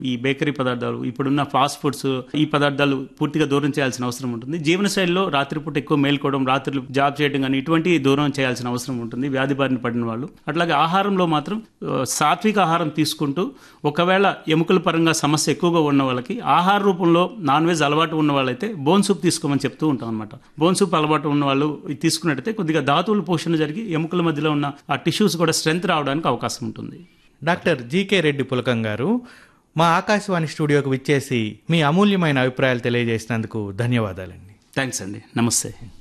ఈ బేకరీ పదార్థాలు ఇప్పుడున్న ఫాస్ట్ ఫుడ్స్ ఈ పదార్థాలు పూర్తిగా దూరం చేయాల్సిన అవసరం ఉంటుంది జీవనశైలిలో రాత్రిపూట ఎక్కువ మేల్కోవడం రాత్రులు జాబ్ చేయడం కానీ ఇటువంటి దూరం చేయాల్సిన అవసరం ఉంటుంది వ్యాధి బారిన పడిన వాళ్ళు అట్లాగే ఆహారంలో మాత్రం ఆ, సాత్విక ఆహారం తీసుకుంటూ ఒకవేళ ఎముకల పరంగా సమస్య ఎక్కువగా ఉన్న వాళ్ళకి ఆహార రూపంలో నాన్ వెజ్ అలవాటు ఉన్న వాళ్ళైతే బోన్ సూప్ తీసుకోమని చెప్తూ ఉంటాం అనమాట బోన్ సూప్ అలవాటు ఉన్న వాళ్ళు ఇది తీసుకున్నట్టయితే కొద్దిగా ధాతువుల పోషణ జరిగి ఎముకల మధ్యలో ఉన్న ఆ టిష్యూస్ కూడా స్ట్రెంత్ రావడానికి అవకాశం ఉంటుంది డాక్టర్ జీకే రెడ్డి పులకం గారు మా ఆకాశవాణి స్టూడియోకి విచ్చేసి మీ అమూల్యమైన అభిప్రాయాలు తెలియజేసినందుకు ధన్యవాదాలండి థ్యాంక్స్ అండి నమస్తే